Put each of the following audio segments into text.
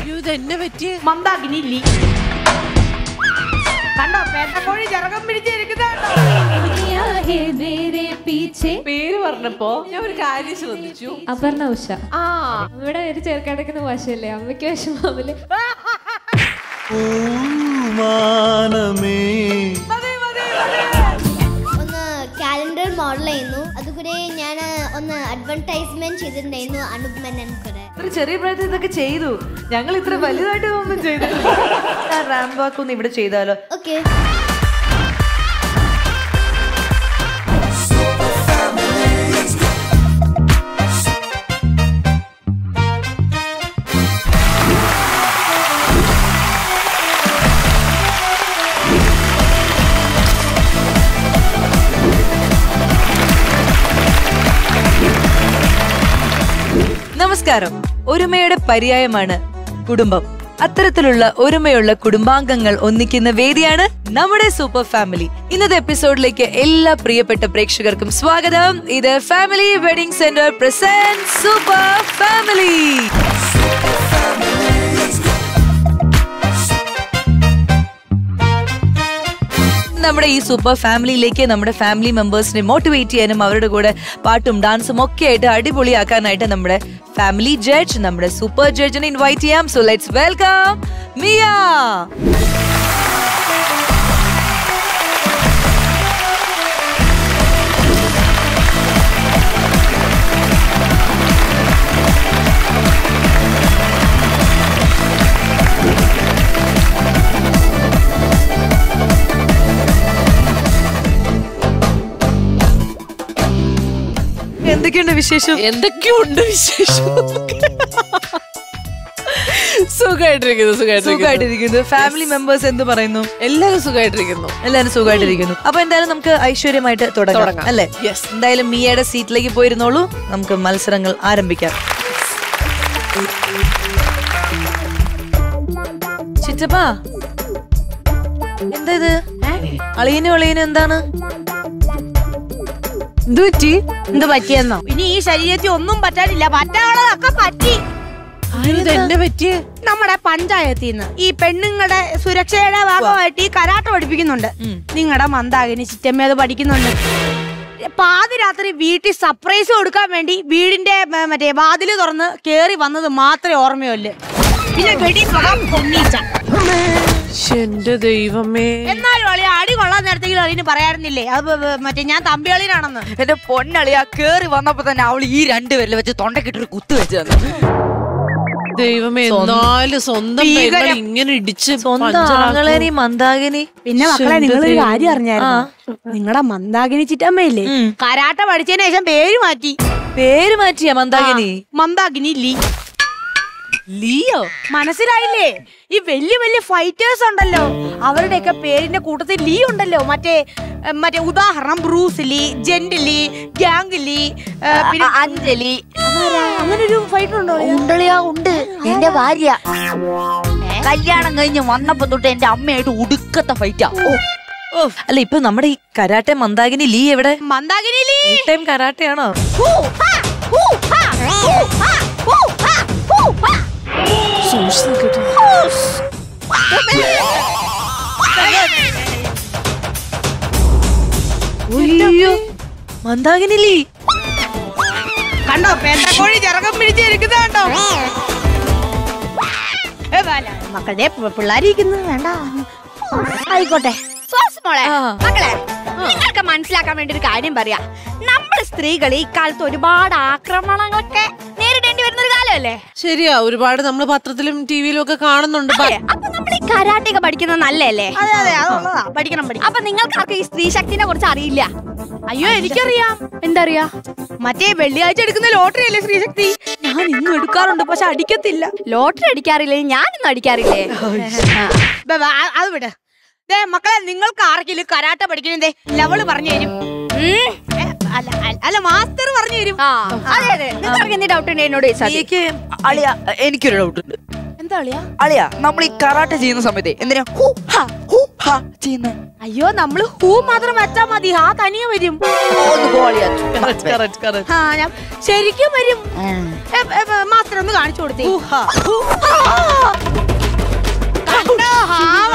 ഇതെന്നെ പറ്റിയ മന്ദാകിനി ലീ കണ്ടോ പേട്ടക്കോഴി ചിറകം പിടിച്ചിരിക്കുന്നുണ്ടോ दुनिया है मेरे पीछे പേര് പറഞ്ഞപ്പോ ഞാൻ ഒരു കാര്യം ശ്രദ്ധിച്ചു അപർണ ഉഷ ആ ഇവിടെ ഒരു ചെറുക്കടക്കുന്ന ഭാഷയല്ലേ അമ്മയ്ക്ക് വിഷമാവില്ലേ പൂമാനമേ ഒന്ന് കാലണ്ടർ മോഡൽ ചെയ്യുന്നു അതുകൂടെ ഞാൻ ഒന്ന് അഡ്വർടൈസ്മെന്റ് ചെയ്തിട്ടുണ്ടായിരുന്നു അനൂപ് മെനൻ കൂടെ ഒരു ചെറിയ പ്രായത്തിൽ ഇതൊക്കെ ചെയ്തു ഞങ്ങൾ ഇത്ര വലുതായിട്ട് ഒന്നും ചെയ്തിട്ടില്ല റാമ്പ് വാക്ക് ഒന്ന് ഇവിടെ ചെയ്താലോ ഓക്കെ നമസ്കാരം ഒരുമയുടെ പര്യായമാണ് കുടുംബം അത്തരത്തിലുള്ള ഒരുമയുള്ള കുടുംബാംഗങ്ങൾ ഒന്നിക്കുന്ന വേദിയാണ് നമ്മുടെ സൂപ്പർ ഫാമിലി ഇന്നത്തെ എപ്പിസോഡിലേക്ക് എല്ലാ പ്രിയപ്പെട്ട പ്രേക്ഷകർക്കും സ്വാഗതം ഇത് family wedding centre present super family നമ്മുടെ ഈ സൂപ്പർ ഫാമിലിയിലേക്ക് നമ്മുടെ ഫാമിലി മെമ്പേഴ്സിനെ മോട്ടിവേറ്റ് ചെയ്യാനും അവരുടെ കൂടെ പാട്ടും ഡാൻസും ഒക്കെ ആയിട്ട് അടിപൊളിയാക്കാനായിട്ട് നമ്മുടെ ഫാമിലി ജഡ്ജ് നമ്മുടെ സൂപ്പർ ജഡ്ജിനെ ഇൻവൈറ്റ് ചെയ്യാം സോ ലെറ്റ്സ് വെൽക്കം മിയ എന്തൊക്കെയുണ്ട് വിശേഷം എന്തൊക്കെയുണ്ട് വിശേഷം സുഖമായിട്ടിരിക്കുന്നു സുഖമായിട്ടിരിക്കുന്നു സുഖമായിട്ടിരിക്കുന്നു ഫാമിലി മെമ്പേഴ്സ് എന്ത് പറയുന്നു എല്ലാവരും സുഖമായിട്ടിരിക്കുന്നു എല്ലാരും സുഖമായിട്ടിരിക്കുന്നു അപ്പൊ എന്തായാലും നമുക്ക് ഐശ്വര്യമായിട്ട് തുടങ്ങാം തുടങ്ങാം. അല്ലേ Yes. എന്തായാലും മിയയുടെ സീറ്റിലേക്ക് പോയിരുന്നോളൂ നമുക്ക് മത്സരങ്ങൾ ആരംഭിക്കാം ചിറ്റപ്പാ എന്താ ഇത് അളിയനും അളിയനും എന്താണ് എന്ത് പറ്റി എന്ത് പറ്റിയെന്നോ ഇനി ഈ ശരീരത്തിൽ ഒന്നും പറ്റാനില്ല പറ്റാനുള്ളതൊക്കെ പറ്റി ഇതെന്നെ പറ്റിയ നമ്മുടെ പഞ്ചായത്തിൽ നിന്ന് ഈ പെണ്ണുങ്ങളുടെ സുരക്ഷയുടെ ഭാഗമായിട്ട് ഈ കരാട്ട പഠിപ്പിക്കുന്നുണ്ട് നിങ്ങളുടെ മന്ദാകിനി ചിറ്റമ്മ അത് പഠിക്കുന്നുണ്ട് പാതിരാത്രി വീട്ടിൽ സർപ്രൈസ് കൊടുക്കാൻ വേണ്ടി വീടിന്റെ മ, മറ്റേ വാതില് തുറന്ന് കേറി വന്നത് മാത്രമേ ഓർമ്മയുള്ളൂ പിന്നെ വെടി പോകാൻ പൊന്നീച്ച എന്റെ ദൈവമേ എന്നാലും അളി അടി കൊള്ളാൻ നേരത്തെങ്കിലും അളിന് പറയാറുന്നില്ലേ അത് ബ- ബ- മറ്റേ ഞാൻ തമ്പികളിനാണെന്ന് എന്റെ പൊന്നളിയാ കേറി വന്നപ്പോ തന്നെ അവൾ ഈ രണ്ടുപേരിൽ വെച്ച് തൊണ്ടക്കിട്ടൊരു കുത്തു വെച്ച് തന്നു ദൈവമേ എന്നാലും സ്വന്തം പെങ്ങൾ ഇങ്ങനെ ഇടിച്ച് സ്വന്തം പഞ്ചറാക്കും. ആങ്ങളേനി മന്ദാകിനി പിന്നെ മക്കളെ നിങ്ങളൊരു കാര്യം അറിഞ്ഞായിരുന്നു നിങ്ങളുടെ മന്ദാകിനി ചിറ്റമ്മയില്ലേ കരാട്ട പഠിച്ചതിന് ശേഷം പേര് മാറ്റി പേര് മാറ്റിയ മന്ദാകിനി മന്ദാകിനി ലീ ലിയോ മനസ്സിലായില്ലേ ഈ വലിയ വലിയ ഫൈറ്റേഴ്സ് ഉണ്ടല്ലോ അവരുടെയൊക്കെ പേരിന്റെ കൂട്ടത്തിൽ ലീ ഉണ്ടല്ലോ മറ്റേ ഏ, മറ്റേ ഉദാഹരണം Bruce Lee gently gang Lee ഏ, പിന്നെ അഞ്ജലി അതാരാ? അങ്ങനെ ഒരു ഫൈറ്റർ ഉണ്ടോ ഉണ്ടളിയാ ഉണ്ട് എന്റെ ഭാര്യ കല്യാണം കഴിഞ്ഞ് വന്നപ്പോ തൊട്ട് എന്റെ അമ്മയായിട്ട് ഉടുക്കത്തെ ഫൈറ്റാ ഓ അല്ല ഇപ്പൊ നമ്മുടെ ഈ കരാട്ടെ മന്ദാകിനി ലീ എവിടെ മന്ദാകിനി ലീ ടൈം കരാട്ടെയാണോ ഹൂ, ഹാ, ഹൂ, ഹാ, ഹൂ, ഹാ, ഹൂ, ഹാ, ഹൂ, ഹാ. അയ്യോ മന്ദാകിനി ലീ കണ്ടോ പേട്ടക്കോഴി ചിറകം പിടിച്ചിരിക്കുന്നത് കണ്ടോ ഏ, വേല, മക്കളുടെ പിള്ളേരിക്കുന്നത് വേണ്ട ആയിക്കോട്ടെ സോസ് മോളെ ആ. മക്കളെ നിങ്ങൾക്ക് മനസ്സിലാക്കാൻ വേണ്ടി ഒരു കാര്യം പറയാ നമ്മൾ സ്ത്രീകൾ ഈ കാലത്ത് ഒരുപാട് ആക്രമണങ്ങളൊക്കെ നേരിടേണ്ടി വരുന്ന ഒരു കാലമല്ലേ ശരിയാ ഒരുപാട് നമ്മൾ പത്രത്തിലും ടിവിയിലും ഒക്കെ കാണുന്നുണ്ട് അല്ലേ? അപ്പൊ നമ്മൾ ഈ കരാട്ടയൊക്കെ പഠിക്കുന്നത് നല്ലല്ലേ അതെ അതെ അതുള്ളതാ പഠിക്കണം പഠിക്കണം അപ്പൊ നിങ്ങൾക്ക് ആർക്കും ഈ സ്ത്രീ ശക്തിനെ കുറിച്ച് അറിയില്ല അയ്യോ എനിക്കറിയാം എന്താ അറിയാ മറ്റേ വെള്ളിയാഴ്ച എടുക്കുന്ന ലോട്ടറി അല്ലേ ശ്രീശക്തി ഞാൻ ഇന്നും എടുക്കാറുണ്ട് പക്ഷെ അടിക്കത്തില്ല ലോട്ടറി അടിക്കാറില്ലേ ഞാനൊന്നും അടിക്കാറില്ലേ ബ- ബ- ആ- അത് വിട് ദേ മക്കളെ നിങ്ങൾക്ക് ആർക്കെങ്കിലും കരാട്ട പഠിക്കണേ ലെവല് പറഞ്ഞു തരും ഉം. ഏ, അല്ല അല്ല- അല്ല മാസ്റ്റർ പറഞ്ഞു തരും ആ അതെ അതെ നിങ്ങൾക്ക് എന്ത് ഡൗട്ട് ഉണ്ട് എന്നോട് ചോദിച്ചാൽ മതി. എനിക്ക് അളിയ എനിക്കൊരു ഡൗട്ട് ഉണ്ട് എന്താ അളിയാ അളിയ നമ്മൾ ഈ കറാട്ടെ ചെയ്യുന്ന സമയത്ത് എന്തിനാ ഹൂ ഹാ ഹൂ ഹാ ചെയ്യുന്ന അയ്യോ നമ്മള് ഹൂ മാത്രം വെച്ചാ മതി ആ തനിയെ വരും ഒന്ന് പോ അളിയ ആ ഞാൻ ശരിക്കും വരും ഏ, ഏ, ഏ, മാസ്റ്റർ ഒന്ന് കാണിച്ചു കൊടുത്തേ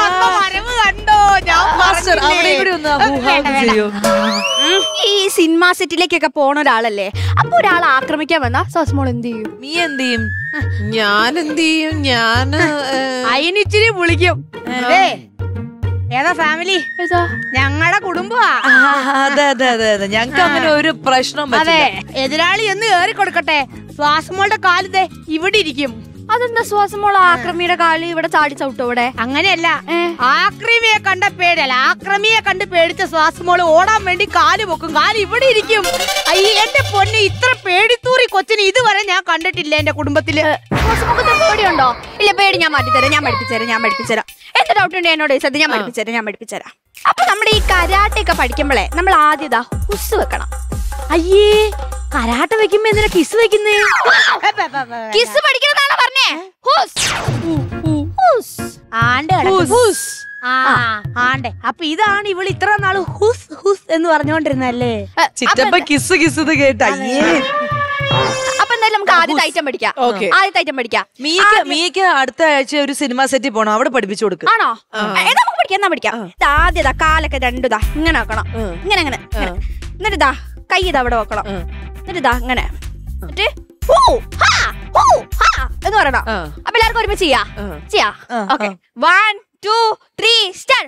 വന്ന വരവ് കണ്ടോ ഞാൻ മാസ്റ്റർ അവിടെ പറഞ്ഞില്ലേ? ഇവിടെ ഒന്ന് ഹൂ ഹാ വേണ്ട, വേണ്ട. ചെയ്യൂ ഉം, ഈ സിനിമാ സെറ്റിലേക്കൊക്കെ പോണ ഒരാളല്ലേ അപ്പൊ ഒരാൾ ആക്രമിക്കാൻ വന്നാ സസ്മോൾ എന്ത് ചെയ്യും നീ എന്ത് ചെയ്യും ഞാൻ എന്ത് ചെയ്യും ഞാൻ അയിനിച്ചിരി വിളിക്കും ഏ ഏതാ ഫാമിലി ഞങ്ങളുടെ കുടുംബമാ ആ, അതെ അതെ അതെ അതെ ഞങ്ങൾക്ക് അങ്ങനെ ഒരു പ്രശ്നം അതെ പറ്റില്ല എതിരാളി എന്ന് കേറി കൊടുക്കട്ടെ ശ്വാസമോളുടെ കാലിതേ ഇവിടെ ഇരിക്കും അതെന്താ ശ്വാസമോൾ ആക്രമിയുടെ കാല് ഇവിടെ ചാടി ചവിട്ടോ ഇവിടെ അങ്ങനെയല്ല ആക്രമിയെ കണ്ട പേടിയല്ല ആക്രമിയെ കണ്ട് പേടിച്ച ശ്വാസമോള് ഓടാൻ വേണ്ടി കാല് പൊക്കും കാല് ഇവിടെ ഇരിക്കും അയ്യ എന്റെ പൊന്ന് ഇത്ര പേടിത്തൂറി കൊച്ചിന് ഇതുവരെ ഞാൻ കണ്ടിട്ടില്ല എന്റെ കുടുംബത്തില് ശ്വാസമുഖത്ത് പേടിയുണ്ടോ ഇല്ല പേടി ഞാൻ മാറ്റിത്തരാം ഞാൻ പഠിപ്പിച്ചുതരാം ഞാൻ പഠിപ്പിച്ചുതരാം എന്ത് ഡൗട്ട് ഉണ്ട് എന്നോട് ചോദിച്ചത് ഞാൻ പഠിപ്പിച്ചുതരാം ഞാൻ പഠിപ്പിച്ചുതരാം അപ്പൊ നമ്മുടെ ഈ കരാട്ടെ ഒക്കെ പഠിക്കുമ്പോഴേ നമ്മൾ ആദ്യം ഇതാ ഹുസ് വെക്കണം അയ്യേ കരാട്ട വെക്കുമ്പോ എന്തിനാ കിസ് വെക്കുന്നേ കിസ് പഠിക്കണമെന്നാണോ പറഞ്ഞേ ഹുസ് ഹുസ് ആണ്ട് ഹൂസ് ആ ആണ്ടെ അപ്പൊ ഇതാണ് ഇവൾ ഇത്ര നാള് ഹുസ് ഹുസ് എന്ന് പറഞ്ഞോണ്ടിരുന്നല്ലേ ചിറ്റപ്പ കിസ് കിസ് ഇത് കേട്ട അയ്യേ അപ്പൊ എന്തായാലും നമുക്ക് ആദ്യത്തെ ഐറ്റം പഠിക്കാം Okay. ആദ്യത്തെ ഐറ്റം പഠിക്കാം മീക്ക് മീക്ക് അടുത്ത ആഴ്ച ഒരു സിനിമ സെറ്റിൽ പോണം അവിടെ പഠിപ്പിച്ചു കൊടുക്ക് ആണോ ഏ, നമുക്ക് പഠിക്കാം എന്നാ പഠിക്കാം ഇത് ആദ്യം ഇതാ കാലൊക്കെ രണ്ടുതാ ഇങ്ങനെ വെക്കണം ഇങ്ങനെ ഇങ്ങനെ ഇങ്ങനെ. എന്നിട്ട് ഇതാ കൈ ഇതാ അവിടെ വെക്കണം എന്നിട്ട് ഇതാ ഇങ്ങനെ എന്നിട്ട് ഹൂ, ഹാ, ഹൂ, ഹാ എന്ന് പറയണം ആ. അപ്പൊ എല്ലാവർക്കും ഒരുമിച്ച് ചെയ്യാ ആ. ചെയ്യാ ആ, okay one two three start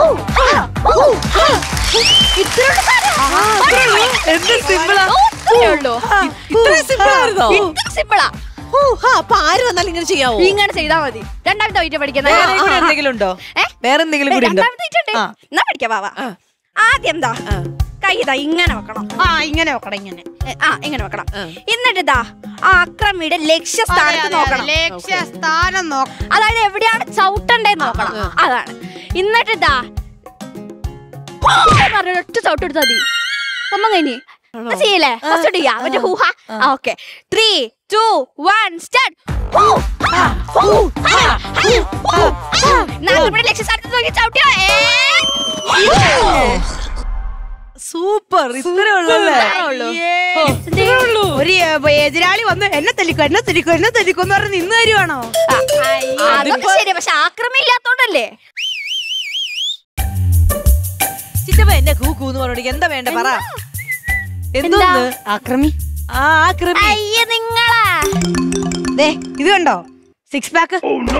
എന്ത് സിമ്പിളാ ഇത്രയും simple ആയിരുന്നോ? സിമ്പിളാ ഓ, ഹാ, അപ്പൊ ആര് വന്നാലും ഇങ്ങനെ ചെയ്യാവോ ഇങ്ങനെ ചെയ്താ മതി രണ്ടാമത്തെ ഐറ്റം പഠിക്കുന്ന വേറെ കൂടെ എന്തെങ്കിലും ഉണ്ടോ ഏ? വേറെ എന്തെങ്കിലും കൂടി ഉണ്ടോ രണ്ടാമത്തെ ഐറ്റം ഉണ്ട് ആ. എന്നാ പഠിക്കാം വാവാ ആദ്യം എന്താ കൈ ഇതാ ഇങ്ങനെ വെക്കണം ആ ഇങ്ങനെ വെക്കണം ഇങ്ങനെ ഏ, ആ ഇങ്ങനെ വെക്കണം എന്നിട്ട് ഇതാ ആ അക്രമിയുടെ ലക്ഷ്യസ്ഥാനത്ത് നോക്കണം ലക്ഷ്യസ്ഥാനം നോക്കണം അതായത് എവിടെയാണ് ചവിട്ടണ്ടേന്ന് നോക്കണം അതാണ് എന്നിട്ട് ഇതാ എന്ന് പറഞ്ഞ് ഒറ്റ ചവിട്ട് എടുത്താൽ മതി ഒന്നും കഴിഞ്ഞ് എന്നാ ചെയ്യല്ലേ ഫസ്റ്റ് ചെയ്യാ മറ്റേ ഹൂഹ okay three two one start നമ്മുടെ ലക്ഷ്യസ്ഥാനത്ത് നോക്കി ചവിട്ടിയോ ഏ സൂപ്പർ ഇത്രേ ഉള്ളല്ലേ ഒരു ഏ, എതിരാളി വന്ന് എന്നെ തെളിക്കും എന്നെ തെളിക്കും എന്നെ തെളിക്കും എന്ന് പറഞ്ഞ് നിന്ന് തരുവാണോ അതൊക്കെ ശരി പക്ഷെ ആക്രമില്ലാത്തോണ്ടല്ലേ ചിറ്റപ്പ എന്നെ കൂ കൂന്ന് പറഞ്ഞോടിക്ക് എന്താ വേണ്ട പറ എന്തോന്ന് ആക്രമി ആ ആക്രമി അയ്യ നിങ്ങളാ ദേ ഇത് കണ്ടോ സിക്സ് പാക്ക്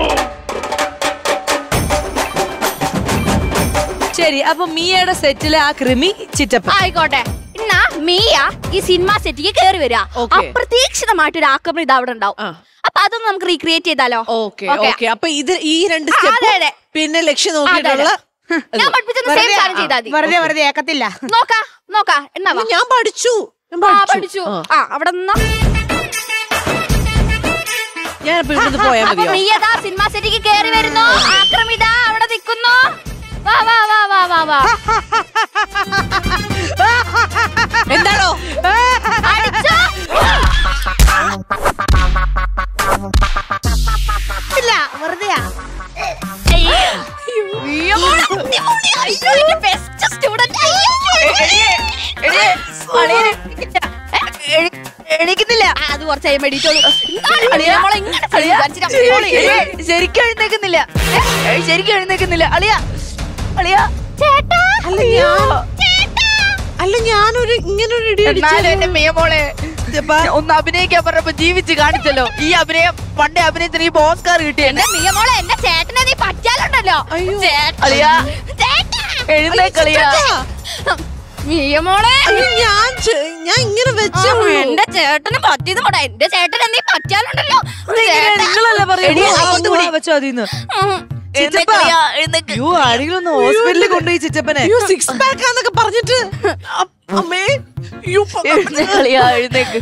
ശരി അപ്പൊ മീയയുടെ സെറ്റിലെ ആ കൃമി ചിറ്റപ്പ ആയിക്കോട്ടെ എന്നാ മീയ ഈ സിനിമ സെറ്റിക്ക് കേറി വരിക Okay. അപ്രതീക്ഷിതമായിട്ട് ഒരു ആക്രമണം ഇത് അവിടെ ഉണ്ടാവും ആ. അപ്പൊ അതൊന്ന് നമുക്ക് റീക്രിയേറ്റ് ചെയ്താലോ ഓക്കെ Okay. ഓക്കെ അപ്പൊ ഇത് ഈ രണ്ട് ആ, സ്റ്റെപ്പ് അതെ, അതെ. പിന്നെ ലക്ഷ്യം അതെ, നോക്കിയിട്ടുള്ള ഞാൻ പഠിപ്പിച്ചെന്ന് സെയിം സാധനം ചെയ്താൽ മതി വെറുതെ വെറുതെ ഏക്കത്തില്ല നോക്കാ നോക്കാ എന്നാ വാ. ഞാൻ പഠിച്ചു ഞാൻ ആ, പഠിച്ചു ആ. ആ അവിടെ നിന്നോ ഞാൻ ഇപ്പൊ ഇവിടുന്ന് പോയാ അപ്പൊ മതിയോ മീയതാ സിനിമ സെറ്റിക്ക് കേറി വരുന്നു ആക്രമിത അവിടെ നിൽക്കുന്നു വാ വാ വാ വാ വാ വാ എന്താണോ അടിച്ചോ ഇല്ല വെറുതെയാ ബെസ്റ്റ് സ്റ്റുഡന്റ് എണീക്കുന്നില്ല അത് കുറച്ച് കഴിയുമ്പോ എണീറ്റോളൂ. എന്നാലും അളിയാ, മോളെ ഇങ്ങനെ സംസാരിച്ചിട്ട് മോളെ ഏ, ശരിക്കും എഴുന്നേക്കുന്നില്ല ഏ, ശരിക്കും എഴുന്നേക്കുന്നില്ല അളിയ അളിയ അല്ല ഞാൻ അല്ല ഞാനൊരു ഇങ്ങനെ ഒരു ഇടി എന്നാലും എന്റെ മിയമോളെ ഒന്ന് അഭിനയിക്കാൻ പറഞ്ഞപ്പോ ജീവിച്ച് കാണിച്ചല്ലോ ഈ അഭിനയം പണ്ടേ അഭിനയത്തിന് ഈ ഓസ്കാർ കിട്ടിയെന്നെ എന്റെ മിയ മോളെ എന്റെ ചേട്ടനെ നീ പറ്റാലുണ്ടല്ലോ അയ്യോ. ചേട്ടൻ. അളിയ ചേട്ടാ. എഴുന്നേക്കളിയ മിയ മോളെ ഞാൻ ചെ- ഞാൻ ഇങ്ങനെ ആ, വെച്ചേ ഉള്ളൂ. എന്റെ ചേട്ടന് പറ്റിയത് കൂടെ എന്റെ ചേട്ടനെ നീ പറ്റാലുണ്ടല്ലോ ചേട്ടാ. നിങ്ങളല്ലേ എടി, അങ്ങോട്ട് കൂടി. വെച്ചോ അതിന്ന് ഉം. ചിറ്റപ്പ എഴുന്നേക്ക് അയ്യോ ആരെങ്കിലും ഒന്ന് ഹോസ്പിറ്റലിൽ കൊണ്ടുപോയി ചിറ്റപ്പനെ അയ്യോ സിക്സ് പാക്ക് ആന്നൊക്കെ പറഞ്ഞിട്ട് അ- അമ്മേ അയ്യോ, എഴുന്നേക്കളിയ എഴുന്നേക്ക്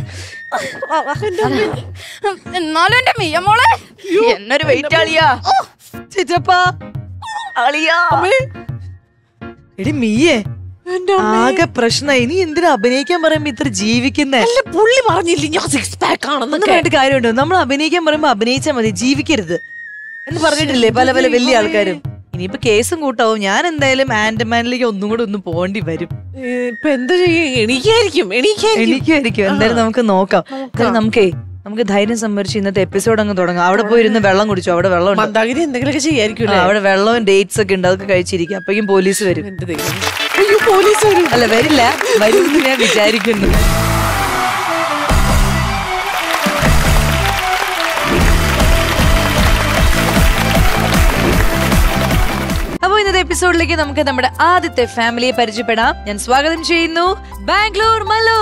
എന്നാലും എന്റെ മിയ മോളെ എന്നൊരു വെയിറ്റ് അളിയ ചിറ്റപ്പ അളിയ എടി മീയേ എന്റെ ആകെ പ്രശ്നമായി നീ എന്തിനാ അഭിനയിക്കാൻ പറയുമ്പോ ഇത്ര ജീവിക്കുന്നേ അല്ല പുള്ളി പറഞ്ഞില്ലേ ഞാൻ സിക്സ് പാക്ക് ഒന്നും ആണെന്നൊക്കെ വേണ്ട കാര്യമുണ്ടോ നമ്മൾ അഭിനയിക്കാൻ പറയുമ്പോ അഭിനയിച്ചാൽ മതി ജീവിക്കരുത് എന്ന് പറഞ്ഞിട്ടില്ലേ പല പല വലിയ ആൾക്കാരും ഇനിയിപ്പോ കേസും കൂട്ടാവും ഞാൻ എന്തായാലും ആൻഡമാനിലേക്ക് ഒന്നും കൂടെ ഒന്ന് പോണ്ടി വരും ഏ, ഇപ്പൊ എന്താ ചെയ്യ എണീക്കായിരിക്കും എണീക്കായിരിക്കും എനിക്കായിരിക്കും എന്തായാലും നമുക്ക് നോക്കാം എന്തായാലും നമുക്കേ നമുക്ക് ധൈര്യം സംഭരിച്ച് ഇന്നത്തെ എപ്പിസോഡ് അങ്ങ് തുടങ്ങാം അവിടെ പോയി ഇരുന്ന് വെള്ളം കുടിച്ചു അവിടെ വെള്ളം ഉണ്ട് മന്ദാകിനി എന്തെങ്കിലുമൊക്കെ ആ, ചെയ്യായിരിക്കും അവിടെ വെള്ളവും ഡേറ്റ്സ് ഒക്കെ ഉണ്ട് അതൊക്കെ കഴിച്ചിരിക്കും അപ്പോഴേക്കും പോലീസ് വരും എന്റെ ദൈവം അയ്യോ പോലീസ് വരും അല്ല വരില്ല വരുമെന്ന് ഞാൻ വിചാരിക്കുന്നു അപ്പൊ ഇന്നത്തെ എപ്പിസോഡിലേക്ക് നമുക്ക് നമ്മുടെ ആദ്യത്തെ ഫാമിലിയെ പരിചയപ്പെടാം ഞാൻ സ്വാഗതം ചെയ്യുന്നു ബാംഗ്ലൂർ മല്ലു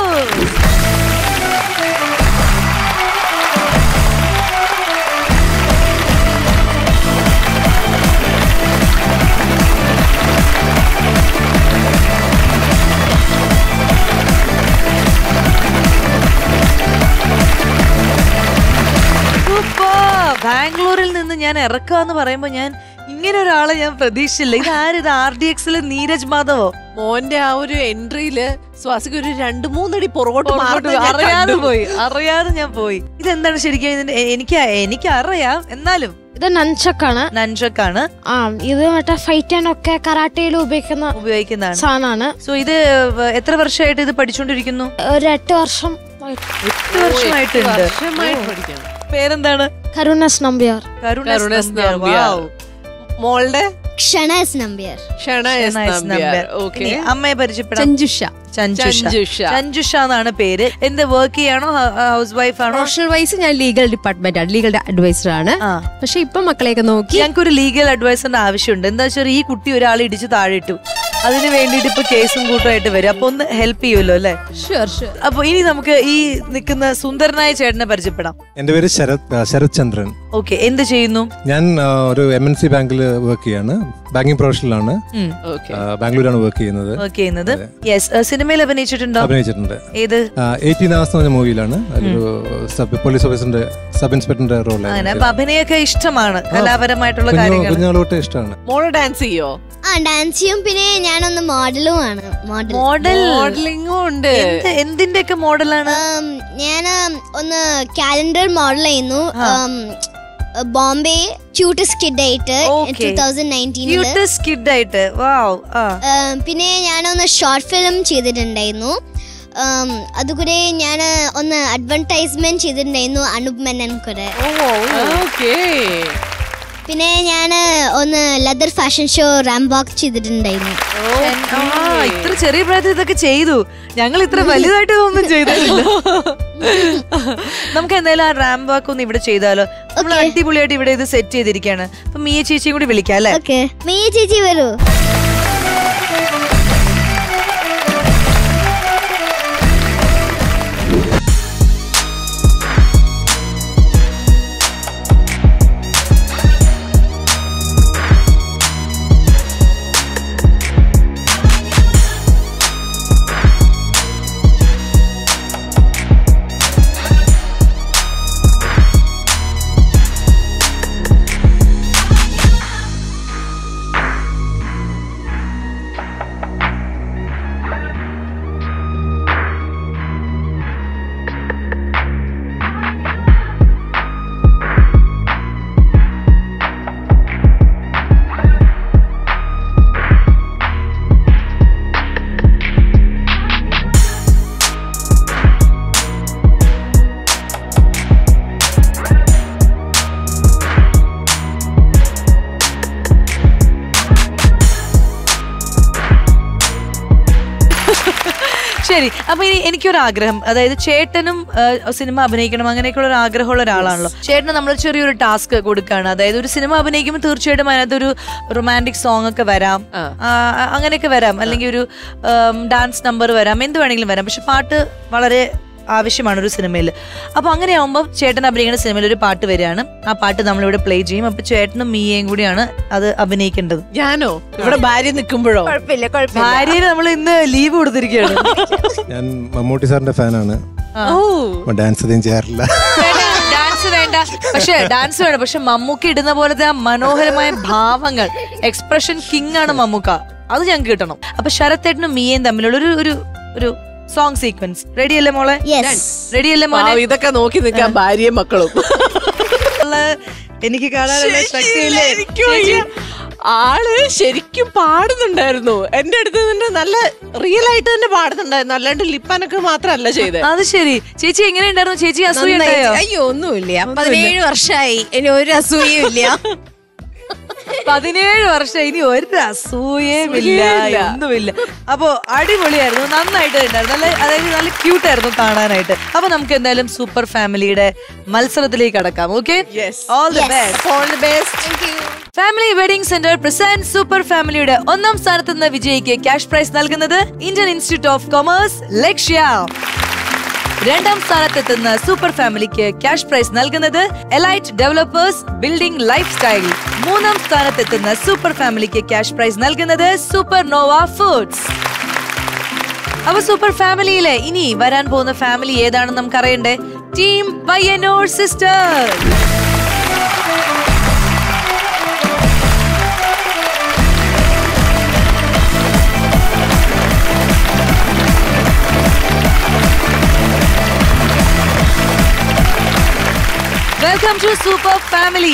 സൂപ്പർ ബാംഗ്ലൂരിൽ നിന്ന് ഞാൻ ഇറക്കാന്ന് പറയുമ്പോ ഞാൻ ഇങ്ങനെ ഒരാളെ ഞാൻ പ്രതീക്ഷിച്ചില്ല ഇത് ആരിത് ആർ ഡി എക്സിലെ നീരജ് മാധവോ മോന്റെ ആ ഒരു എൻട്രിയില് സ്വാസിക്ക് ഒരു രണ്ട് മൂന്നടി പുറകോട്ട് മാറുന്നത് ഞാൻ അറിയാതെ കണ്ടു. പോയി അറിയാതെ ഞാൻ പോയി ഇതെന്താണ് ശരിക്കും ഇതിന്റെ എ- എനിക്ക് എനിക്ക് അറിയാം എന്നാലും ഇത് നൻചക്കാണ് നൻഷക്കാണ് ആ ഇത് മറ്റേ ഫൈറ്റ് ചെയ്യാനൊക്കെ കറാട്ടയിൽ ഉപയോഗിക്കുന്ന ഉപയോഗിക്കുന്നതാണ് സാധനമാണ് സോ ഇത് വ- എത്ര വർഷമായിട്ട് ഇത് പഠിച്ചുകൊണ്ടിരിക്കുന്നു ഒരു എട്ട് വർഷം എട്ട് വർഷമായിട്ടുണ്ട് വർഷമായിട്ട് പഠിക്കണം പേരെന്താണ് കരുണസ് നമ്പ്യാർ കരുണസ് കരുണസ് നമ്പ്യാർ. നമ്പ്യാർ. Wow. മോളുടെ ക്ഷണ S Nambiar Kshana S Nice Nambiar number. Okay ഇനി അമ്മയെ പരിചയപ്പെടാം ചഞ്ജുഷ ചഞ്ജുഷ ചഞ്ജുഷ. ചഞ്ജുഷ എന്നാണ് പേര് എന്ത് വർക്ക് ചെയ്യാണോ ഹൗസ് വൈഫ് ആണോ പ്രൊഫഷണൽ വൈസ് ഞാൻ ലീഗൽ ഡിപ്പാർട്ട്മെന്റ് ആണ് ലീഗൽ അഡ്വൈസർ ആണ് ആ പക്ഷെ ഇപ്പൊ മക്കളെയൊക്കെ നോക്കി ഞങ്ങൾക്ക് ഒരു ലീഗൽ അഡ്വൈസറിന്റെ ആവശ്യമുണ്ട് എന്താ വെച്ചാൽ ഈ കുട്ടി ഒരാൾ ഇടിച്ച് താഴെ ഇട്ടു അതിന് വേണ്ടിയിട്ട് ഇപ്പൊ കേസും കൂട്ടമായിട്ട് വരും അപ്പൊ ഒന്ന് ഹെൽപ്പ് ചെയ്യുമല്ലോ അല്ലെ ഷുവർ ഷുവർ അപ്പൊ ഇനി നമുക്ക് ഈ നിൽക്കുന്ന സുന്ദരനായ ചേട്ടനെ പരിചയപ്പെടാം എൻ്റെ പേര് ശരത് ആ, ശരത് ചന്ദ്രൻ ഓക്കെ എന്ത് ചെയ്യുന്നു ഞാൻ ആ, ഒരു എം എൻ സി ബാങ്കിൽ വർക്ക് ചെയ്യാണ് ബാങ്കിങ് പ്രൊഫഷണലാണ് ഓക്കെ ആ, ബാംഗ്ലൂരാണ് വർക്ക് ചെയ്യുന്നത് വർക്ക് ചെയ്യുന്നത് യെസ് സിനിമയിൽ അഭിനയിച്ചിട്ടുണ്ടോ അഭിനയിച്ചിട്ടുണ്ട് ഏത് എയ്റ്റീൻ അവേഴ്സ് എന്ന് പറഞ്ഞ മൂവിയിലാണ് ഒരു സബ് പോലീസ് ഓഫീസറിന്റെ സബ് ഇൻസ്പെക്ടറിന്റെ റോൾ അങ്ങനെ അപ്പൊ അഭിനയൊക്കെ ഇഷ്ടമാണ് കലാപരമായിട്ടുള്ള കാര്യങ്ങൾ കുഞ്ഞാളോട്ട് ഇഷ്ടമാണ് മോള് ഡാൻസ് ചെയ്യോ ആ ഡാൻസ് ചെയ്യും പിന്നെ ഞാനൊന്ന് മോഡലുമാണ് മോഡൽ മോഡൽ മോഡലിംഗും ഉണ്ട് എന്ത് എന്തിന്റെ ഒക്കെ മോഡലാണ് ഞാൻ ഒന്ന് കാലണ്ടർ മോഡൽ ചെയ്യുന്നു ഉം, ബോംബെ ക്യൂട്ടസ്റ്റ് കിഡ് ആയിട്ട് Okay. ടൂ തൗസൻഡ് നയൻറ്റീനില് ക്യൂട്ടസ്റ്റ് കിഡ് ആയിട്ട് വാവ് ആ പിന്നെ ഞാനൊന്ന് ഷോർട്ട് ഫിലിം ചെയ്തിട്ടുണ്ടായിരുന്നു ഉം, അതുകൂടെ ഞാൻ ഒന്ന് അഡ്വർടൈസ്മെന്റ് ചെയ്തിട്ടുണ്ടായിരുന്നു അനൂപ് മെനൻ കൂടെ ഓക്കെ പിന്നെ ഞാൻ ഒന്ന് ലെതർ ഫാഷൻ ഷോ റാംബോക്ക് ചെയ്തിട്ടുണ്ടായിരുന്നു ആ ഇത്ര ചെറിയ പ്രായത്തിൽ ഇതൊക്കെ ചെയ്തു ഞങ്ങൾ ഇത്ര വലുതായിട്ട് ഒന്നും ചെയ്തിട്ടില്ല നമുക്ക് എന്തായാലും ആ റാം വാക്ക് ഒന്ന് ഇവിടെ ചെയ്താലോ നമ്മൾ Okay. അടിപൊളിയായിട്ട് ഇവിടെ ഇത് സെറ്റ് ചെയ്തിരിക്കുകയാണ് അപ്പൊ മിയ ചേച്ചിയും കൂടി വിളിക്കാം അല്ലെ ഓക്കെ മെയ്യ ചേച്ചി വരൂ ശരി അപ്പൊ ഇനി എനിക്കൊരു ആഗ്രഹം അതായത് ചേട്ടനും ആ, സിനിമ അഭിനയിക്കണം അങ്ങനെയൊക്കെയുള്ള ഒരു ആഗ്രഹമുള്ള ഒരാളാണല്ലോ ചേട്ടന് നമ്മൾ ചെറിയൊരു ടാസ്ക് കൊടുക്കുകയാണ് അതായത് ഒരു സിനിമ അഭിനയിക്കുമ്പോൾ തീർച്ചയായിട്ടും അതിനകത്തൊരു റൊമാൻറ്റിക് സോങ് ഒക്കെ വരാം ആ. ആ, അങ്ങനെയൊക്കെ വരാം അല്ലെങ്കിൽ ഒരു ഡാൻസ് നമ്പർ വരാം എന്ത് വേണമെങ്കിലും വരാം പക്ഷെ പാട്ട് വളരെ ആവശ്യമാണ് ഒരു സിനിമയിൽ അപ്പൊ അങ്ങനെ ആവുമ്പോൾ ചേട്ടൻ അഭിനയിക്കുന്ന സിനിമയിൽ ഒരു പാട്ട് വരികയാണ് ആ പാട്ട് നമ്മളിവിടെ പ്ലേ ചെയ്യും അപ്പൊ ചേട്ടനും മീയയും കൂടിയാണ് അത് അഭിനയിക്കേണ്ടത് ഞാനോ ഇവിടെ ഭാര്യ നിൽക്കുമ്പോഴോ കുഴപ്പമില്ല കുഴപ്പമില്ല ഭാര്യന് നമ്മൾ ഇന്ന് ലീവ് കൊടുത്തിരിക്കുകയാണ് ഞാൻ മമ്മൂട്ടി സാറിന്റെ ഫാനാണ് ഓ ഡാൻസ് അധികം ചെയ്യാറില്ല ഡാൻസ് വേണ്ട പക്ഷെ ഡാൻസ് വേണ്ട പക്ഷെ മമ്മൂക്ക ഇടുന്ന പോലത്തെ ആ മനോഹരമായ ഭാവങ്ങൾ എക്സ്പ്രഷൻ കിങ് ആണ് മമ്മൂക്ക അത് ഞങ്ങൾക്ക് കിട്ടണം അപ്പൊ ശരത്തേട്ടനും മീയയും തമ്മിലുള്ള ഒരു ഒരു ഒരു സോങ് സീക്വൻസ് റെഡി അല്ലേ മോളെ യെസ് റെഡി അല്ലേ മോനെ പാവം, ഇതൊക്കെ നോക്കി നിൽക്കാൻ ഭാര്യയും മക്കളും ഉള്ള എനിക്ക് കാണാനുള്ള ശരിയില്ല, ശക്തിയില്ലേ എനിക്ക് വയ്യ. ചേച്ചി, ആള് ശരിക്കും പാടുന്നുണ്ടായിരുന്നു എന്റെ അടുത്ത് തന്നെ നല്ല റിയൽ ആയിട്ട് തന്നെ പാടുന്നുണ്ടായിരുന്നു അല്ലാണ്ട് ലിപ്പാനൊക്കെ മാത്രമല്ല ചെയ്തത് അത് ശരി ചേച്ചി എങ്ങനെയുണ്ടായിരുന്നു ചേച്ചി അസൂയ നന്നായി. ഉണ്ടായോ അയ്യോ ഒന്നുമില്ല പതിനേഴ് വർഷമായി ഇനി ഒരു അസൂയയും ഇല്ല പതിനേഴ് വർഷം ഇനി ഒരു അസൂയയും ഇല്ല അസൂയയില്ല. ഒന്നുമില്ല അപ്പോ അടിപൊളിയായിരുന്നു നന്നായിട്ട് ഉണ്ടായിരുന്നു നല്ല അതായത് നല്ല ക്യൂട്ട് ആയിരുന്നു കാണാനായിട്ട് അപ്പൊ നമുക്ക് എന്തായാലും സൂപ്പർ ഫാമിലിയുടെ മത്സരത്തിലേക്ക് കടക്കാം okay all the best all the best family wedding centre present super ഫാമിലിയുടെ ഒന്നാം സ്ഥാനത്ത് നിന്ന് വിജയിക്ക് ക്യാഷ് പ്രൈസ് നൽകുന്നത് Indian institute of commerce Lakshya രണ്ടാം സ്ഥാനത്തെത്തുന്ന സൂപ്പർ ഫാമിലിക്ക് ക്യാഷ് പ്രൈസ് നൽകുന്നത് elite developers building lifestyle മൂന്നാം സ്ഥാനത്തെത്തുന്ന സൂപ്പർ ഫാമിലിക്ക് ക്യാഷ് പ്രൈസ് നൽകുന്നത് സൂപ്പർ നോവ ഫുഡ്സ് അപ്പൊ സൂപ്പർ ഫാമിലിയിലെ ഇനി വരാൻ പോകുന്ന ഫാമിലി ഏതാണെന്ന് നമുക്ക് അറിയണ്ടേ team Payyanur sisters welcome to super family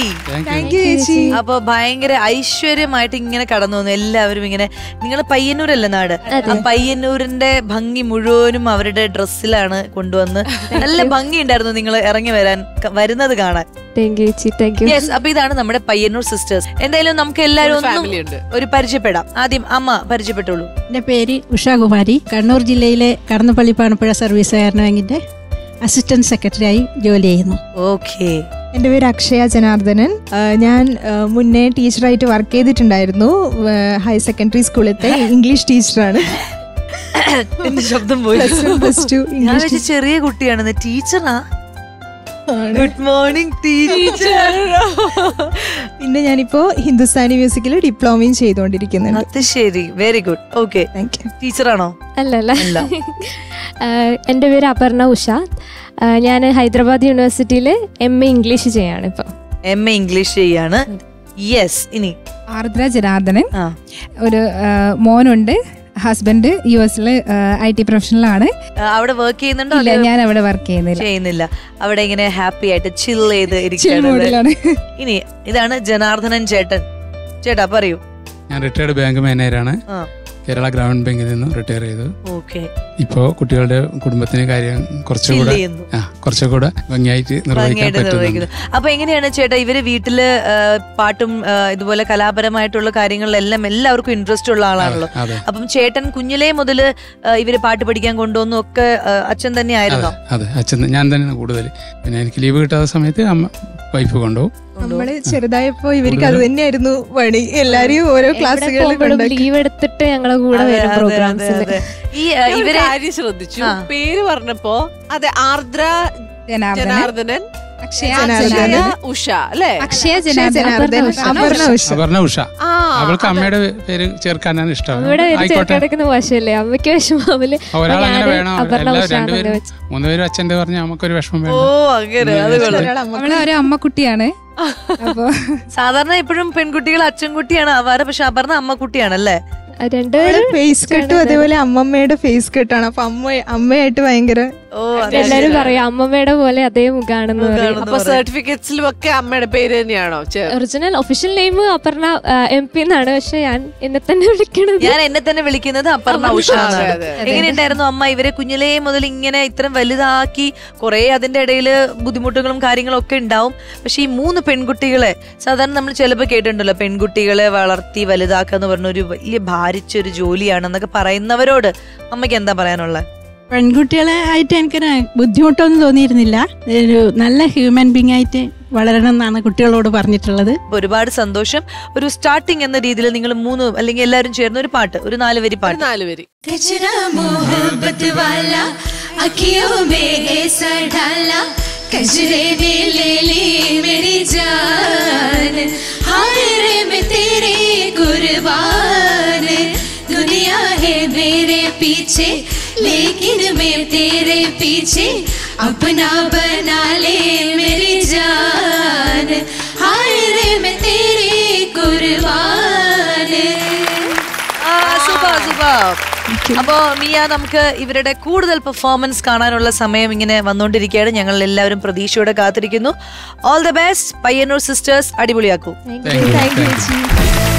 അപ്പൊ ഭയങ്കര ഐശ്വര്യമായിട്ട് ഇങ്ങനെ കടന്നു വന്നു എല്ലാവരും ഇങ്ങനെ നിങ്ങൾ പയ്യന്നൂരല്ലേ നാട് ആ പയ്യന്നൂരിന്റെ ഭംഗി മുഴുവനും അവരുടെ ഡ്രസ്സിലാണ് കൊണ്ടുവന്ന് നല്ല ഭംഗി ഉണ്ടായിരുന്നു നിങ്ങൾ ഇറങ്ങി വരാൻ ക- വരുന്നത് കാണാൻ താങ്ക് യു ചേച്ചി താങ്ക് യു യെസ് അപ്പൊ ഇതാണ് നമ്മുടെ പയ്യന്നൂർ സിസ്റ്റേഴ്സ് എന്തായാലും നമുക്ക് എല്ലാവരും ഒന്നും family ഉണ്ട്. ഒരു പരിചയപ്പെടാം ആദ്യം അമ്മ പരിചയപ്പെട്ടുള്ളൂ എൻ്റെ പേര് ഉഷാകുമാരി കണ്ണൂർ ജില്ലയിലെ കടന്നപ്പള്ളി പാണപ്പുഴ സർവീസ് സഹകരണ ബാങ്കിൻ്റെ അസിസ്റ്റന്റ് സെക്രട്ടറിയായി ജോലി ചെയ്യുന്നു ഓക്കെ എൻ്റെ പേര് അക്ഷയ ജനാർദ്ദനൻ ആ, ഞാൻ ആ, മുന്നേ ടീച്ചറായിട്ട് വർക്ക് ചെയ്തിട്ടുണ്ടായിരുന്നു ഹയർ സെക്കൻഡറി സ്കൂളിലത്തെ ഇംഗ്ലീഷ് ടീച്ചറാണ് എന്റെ ശബ്ദം പോയി Plus one, plus two ഞാൻ ഇംഗ്ലീഷ് വെച്ച് ചെറിയ കുട്ടിയാണെന്ന് ടീച്ചറാ ഗുഡ് മോർണിംഗ് ടീച്ചർ പിന്നെ ഞാനിപ്പോൾ ഹിന്ദുസ്ഥാനി മ്യൂസിക്കിൽ ഡിപ്ലോമയും ചെയ്തുകൊണ്ടിരിക്കുന്നുണ്ട് അത് ശരി very good okay thank you ടീച്ചറാണോ അല്ലല്ല അല്ല. ആഹ് എൻ്റെ പേര് അപർണ ഉഷ ഞാൻ ഹൈദരാബാദ് യൂണിവേഴ്സിറ്റിയിൽ എം എ ഇംഗ്ലീഷ് ചെയ്യാണ് ഇപ്പോൾ എം എ ഇംഗ്ലീഷ് ചെയ്യാണ് യെസ് ഇനി ആർദ്ര ജനാർദ്ദനൻ ആ ഒരു ആ, മോനുണ്ട് ഹസ്ബൻഡ് യു എസിൽ ഐ ടി പ്രൊഫഷണലാണ് ആ, അവിടെ വർക്ക് ചെയ്യുന്നുണ്ടോ ഇല്ല അല്ലയോ? ഞാൻ അവിടെ വർക്ക് ചെയ്യുന്നില്ല ചെയ്യുന്നില്ല അവിടെ ഇങ്ങനെ ഹാപ്പി ആയിട്ട് ചിൽ ചെയ്ത് ചിൽ ഇരിക്കുകയാണ് മൂഡിലാണ് ഇനി ഇതാണ് ജനാർദ്ദനൻ ചേട്ടൻ ചേട്ടാ പറയൂ ഞാൻ റിട്ടയർഡ് ബാങ്ക് മാനേജറാണ് ആ കേരള ഗ്രാമീൺ ബാങ്കിൽ നിന്നും റിട്ടയർ ചെയ്തു ഓക്കെ ഇപ്പോൾ കുട്ടികളുടെ കുടുംബത്തിന് കാര്യം കുറച്ചുകൂടെ Chill ചെയ്യുന്നു. ആ കുറച്ചുകൂടെ ഭംഗിയായിട്ട് നിർവഹിക്കാൻ ഭംഗിയായിട്ട് പറ്റുന്നുണ്ട് നിർവഹിക്കുന്നു അപ്പൊ എങ്ങനെയാണ് ചേട്ടാ ഇവര് വീട്ടില് ആ, പാട്ടും ആ, ഇതുപോലെ കലാപരമായിട്ടുള്ള കാര്യങ്ങളിലെല്ലാം എല്ലാവർക്കും ഇൻട്രസ്റ്റ് ഉള്ള ആളാണല്ലോ അതെ അപ്പം ചേട്ടൻ കുഞ്ഞിലേ മുതല് ആ, ഇവര് പാട്ട് പഠിക്കാൻ കൊണ്ടുവന്നു ഒക്കെ ആ, അച്ഛൻ തന്നെ ആയിരുന്നോ അതെ അച്ഛൻ ഞാൻ തന്നെയാണ് കൂടുതൽ പിന്നെ എനിക്ക് ലീവ് കിട്ടാത്ത സമയത്ത് അമ്മ വൈഫ് കൊണ്ടുപോകും നമ്മള് ചെറുതായപ്പോ ഇവർക്ക് അത് തന്നെയായിരുന്നു പണി എല്ലാരെയും ഓരോ ക്ലാസ്സുകളിൽ കൊണ്ടാക്കി ലീവ് എടുത്തിട്ട് ഞങ്ങളെ കൂടെ അതെ, വരും അതെ, പ്രോഗ്രാംസിൽ അതെ, അതെ. ഈ ആ, ഞാൻ ഒരു ഇവരെ കാര്യം ശ്രദ്ധിച്ചു ആ. പേര് പറഞ്ഞപ്പോ അതെ ആർദ്ര ജനാർദ്ദനൻ ജനാർദ്ദനൻ അക്ഷയ അക്ഷയ ജനാർദ്ദനൻ ഉഷ അല്ലേ അക്ഷയ ജനാർദ്ദനൻ അപർണ ഉഷ അപർണ ഉഷ ആ അവൾക്ക് അമ്മയുടെ പേര് ചേർക്കാനാണ് ഇഷ്ടം അമ്മയുടെ പേര് ആയിക്കോട്ടെ ചേർക്കെടുക്കുന്ന മോശമല്ലേ അമ്മയ്ക്ക് വിഷമാവില്ലേ ഒരാളങ്ങനെ വേണം അപർണ എല്ലാ ഉഷ എന്നങ്ങ് രണ്ടുപേരും വെച്ചു മൂന്നുപേരും അച്ഛൻ്റെ പറഞ്ഞ നമുക്കൊരു വിഷമം ഓ വേണ്ട അങ്ങനെ അത് കൊള്ളാം ഒരാൾ അമ്മ അവളെ ഒരു അമ്മക്കുട്ടിയാണ് അപ്പൊ സാധാരണ എപ്പോഴും പെൺകുട്ടികൾ അച്ഛൻകുട്ടിയാണ് ആവാറ് പക്ഷെ അപർണ അമ്മക്കുട്ടിയാണല്ലേ രണ്ടുപേരും ഫേസ് കെട്ടും അതേപോലെ അമ്മമ്മയുടെ ഫേസ് കെട്ടാണ് അപ്പൊ അമ്മ അമ്മയായിട്ട് ഭയങ്കര ഓ അതെ. എല്ലാരും പറയും അമ്മമ്മയുടെ പോലെ അതേ മുഖാണെന്ന് പറയും മുഖാണെന്ന് അപ്പൊ പറയും. സർട്ടിഫിക്കറ്റ്സിലും ഒക്കെ അമ്മയുടെ പേര് തന്നെയാണോ ചേ- original official name Aparna M P എന്നാണ് പക്ഷെ ഞാൻ എന്നെ തന്നെ വിളിക്കണത് ഞാൻ എന്നെ തന്നെ വിളിക്കുന്നത് അപർണ ഉഷ അതെ, എന്നാണ്. അതെ. എങ്ങനെയുണ്ടായിരുന്നു അമ്മ ഇവരെ കുഞ്ഞിലേ മുതൽ ഇങ്ങനെ ഇത്രയും വലുതാക്കി കുറെ അതിന്റെ ഇടയിൽ ബുദ്ധിമുട്ടുകളും കാര്യങ്ങളും ഒക്കെ ഉണ്ടാവും പക്ഷെ ഈ മൂന്ന് പെൺകുട്ടികളെ സാധാരണ നമ്മൾ ചിലപ്പോൾ കേട്ടിട്ടുണ്ടല്ലോ പെൺകുട്ടികളെ വളർത്തി വലുതാക്കുക എന്ന് പറഞ്ഞ ഒരു വലിയ ഭാരിച്ചൊരു ജോലിയാണെന്നൊക്കെ പറയുന്നവരോട് അമ്മയ്ക്ക് എന്താ പറയാനുള്ളത് പെൺകുട്ടികളെ ആയിട്ട് എനിക്കൊരു ബുദ്ധിമുട്ടൊന്നും തോന്നിയിരുന്നില്ല ഒരു നല്ല ഹ്യൂമൻ ബീങ് ആയിട്ട് വളരണം എന്നാണ് കുട്ടികളോട് പറഞ്ഞിട്ടുള്ളത് അപ്പൊ ഒരുപാട് സന്തോഷം ഒരു സ്റ്റാർട്ടിംഗ് എന്ന രീതിയിൽ നിങ്ങൾ മൂന്ന് അല്ലെങ്കിൽ എല്ലാവരും ചേർന്ന് ഒരു പാട്ട് ഒരു നാല് വരി ഒരു പാട്ട് നാല് പേര് कचरा मोहब्बत वाला अखियों में ऐसा डाला कचरे ने ले ली मेरी जान हाय रे मैं तेरे कुर्बान दुनिया है मेरे पीछे लेकिन मैं तेरे पीछे अपना बना ले मेरी जान हाय रे मैं तेरे कुर्बान ആ, super, super. അപ്പോ മിയ നമുക്ക് ഇവരുടെ കൂടുതൽ പെർഫോമൻസ് കാണാനുള്ള സമയം ഇങ്ങനെ വന്നുകൊണ്ടിരിക്കുകയാണ് ഞങ്ങൾ എല്ലാവരും പ്രതീക്ഷയോടെ കാത്തിരിക്കുന്നു all the best Payyanur sisters അടിപൊളിയാക്കൂ താങ്ക് യു താങ്ക് യു